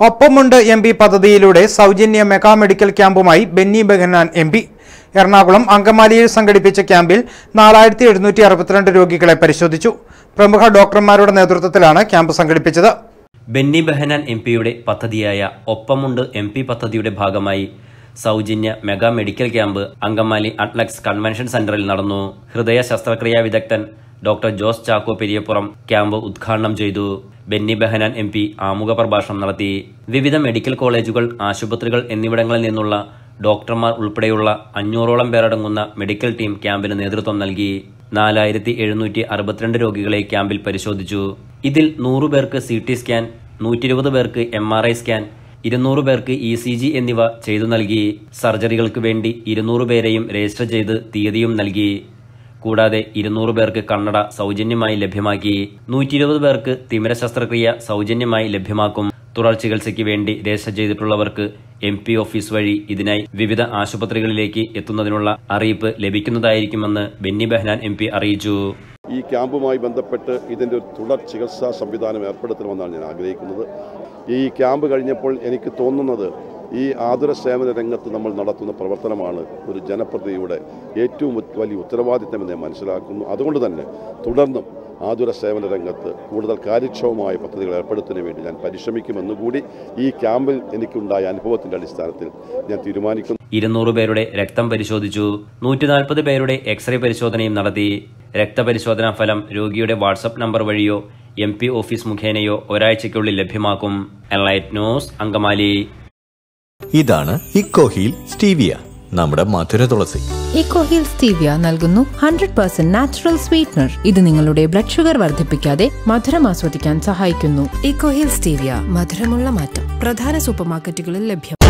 ഒപ്പമുണ്ട് M P പദ്ധതിയിലൂടെ സൗജന്യ മെഗാ മെഡിക്കൽ ക്യാമ്പുമായി Benny Behanan M P Ernakulam അങ്കമാലിയിൽ സംഘടിപ്പിച്ച ക്യാമ്പിൽ നാലായിരത്തി എഴുന്നൂറ്റി അറുപത്തിരണ്ട് രോഗികളെ പരിശോധിച്ചു പ്രമുഖ ഡോക്ടർമാരുടെ നേതൃത്വത്തിലാണ് ക്യാമ്പ് സംഘടിപ്പിച്ചത് ബെന്നി ബെഹനാൻ എം പിയുടെ പദ്ധതിയായ ഒപ്പമുണ്ട് എം പി പദ്ധതിയുടെ ഭാഗമായി സൗജന്യ mega medical camp Angamaly Atlux convention സെന്ററിൽ നടന്നു ഹൃദയ ശസ്ത്രക്രിയാ വിദഗ്ധൻ doctor Jose Chacko Periyappuram camp ഉദ്ഘാടനം ചെയ്തു ബെന്നി ബെഹനാൻ എം പി ആമുഖ പ്രഭാഷണം നടത്തി വിവിധ മെഡിക്കൽ കോളേജുകൾ ആശുപത്രികൾ എന്നിവിടങ്ങളിൽ നിന്നുള്ള ഡോക്ടർമാർ ഉൾപ്പെടെയുള്ള അഞ്ഞൂറോളം പേരടങ്ങുന്ന മെഡിക്കൽ ടീം ക്യാമ്പിന് നേതൃത്വം നൽകി നാലായിരത്തി എഴുന്നൂറ്റി അറുപത്തിരണ്ട് രോഗികളെ ക്യാമ്പിൽ പരിശോധിച്ചു ഇതിൽ നൂറു പേർക്ക് സി ടി സ്കാൻ നൂറ്റി ഇരുപത് പേർക്ക് എം ആർ ഐ സ്കാൻ ഇരുന്നൂറ് പേർക്ക് ഇ സി ജി എന്നിവ ചെയ്തു നൽകി സർജറികൾക്ക് വേണ്ടി ഇരുന്നൂറ് പേരെയും രജിസ്റ്റർ ചെയ്ത് തീയതിയും നൽകി കൂടാതെ ഇരുന്നൂറ് പേർക്ക് കണ്ണട സൗജന്യമായി ലഭ്യമാക്കി നൂറ്റി ഇരുപത് പേർക്ക് തിമിര ശസ്ത്രക്രിയ സൗജന്യമായി ലഭ്യമാക്കും തുടർ ചികിത്സയ്ക്ക് വേണ്ടി രജിസ്റ്റർ ചെയ്തിട്ടുള്ളവർക്ക് എം പി ഓഫീസ് വഴി ഇതിനായി വിവിധ ആശുപത്രികളിലേക്ക് എത്തുന്നതിനുള്ള അറിയിപ്പ് ലഭിക്കുന്നതായിരിക്കുമെന്ന് ബെന്നി ബെഹ്നാൻ എം പി അറിയിച്ചു ഈ ക്യാമ്പുമായി ബന്ധപ്പെട്ട് ഇതിൻ്റെ ഒരു തുടർ ചികിത്സാ സംവിധാനം ഏർപ്പെടുത്തണമെന്നാണ് ഞാൻ ആഗ്രഹിക്കുന്നത് ഈ ക്യാമ്പ് കഴിഞ്ഞപ്പോൾ എനിക്ക് തോന്നുന്നത് ഈ ആതുര സേവന രംഗത്ത് നമ്മൾ നടത്തുന്ന പ്രവർത്തനമാണ് ഒരു ജനപ്രതിനിധിയുടെ ഏറ്റവും ഉത്- വലിയ ഉത്തരവാദിത്തമെന്ന് ഞാൻ മനസ്സിലാക്കുന്നു അതുകൊണ്ട് തന്നെ തുടർന്നും ആതുര സേവന രംഗത്ത് കൂടുതൽ കാര്യക്ഷമമായ പദ്ധതികൾ ഏർപ്പെടുത്തുന്നതിന് വേണ്ടി ഞാൻ പരിശ്രമിക്കുമെന്നുകൂടി ഈ ക്യാമ്പിൽ എനിക്കുണ്ടായ അനുഭവത്തിൻ്റെ അടിസ്ഥാനത്തിൽ ഞാൻ തീരുമാനിക്കുന്നു ഇരുന്നൂറ് പേരുടെ രക്തം പരിശോധിച്ചു നൂറ്റി നാൽപ്പത് പേരുടെ എക്സ്റേ പരിശോധനയും നടത്തി രക്തപരിശോധനാ ഫലം രോഗിയുടെ വാട്സപ്പ് നമ്പർ വഴിയോ എം പി ഓഫീസ് മുഖേനയോ ഒരാഴ്ചയ്ക്കുള്ളിൽ ലഭ്യമാക്കും എൻലൈറ്റ് ന്യൂസ് അങ്കമാലി ഇതാണ് ഇക്കോഹീൽ സ്റ്റീവിയ നമ്മുടെ മധുര തുളസി ഇക്കോഹിൽ സ്റ്റീവിയ നൽകുന്നു ഹൺഡ്രഡ് പെർസെന്റ് നാച്ചുറൽ സ്വീറ്റ്നർ ഇത് നിങ്ങളുടെ ബ്ലഡ് ഷുഗർ വർദ്ധിപ്പിക്കാതെ മധുരം ആസ്വദിക്കാൻ സഹായിക്കുന്നു ഇക്കോഹിൽ സ്റ്റീവിയ മധുരമുള്ള മാറ്റം പ്രധാന സൂപ്പർമാർക്കറ്റുകളിൽ ലഭ്യം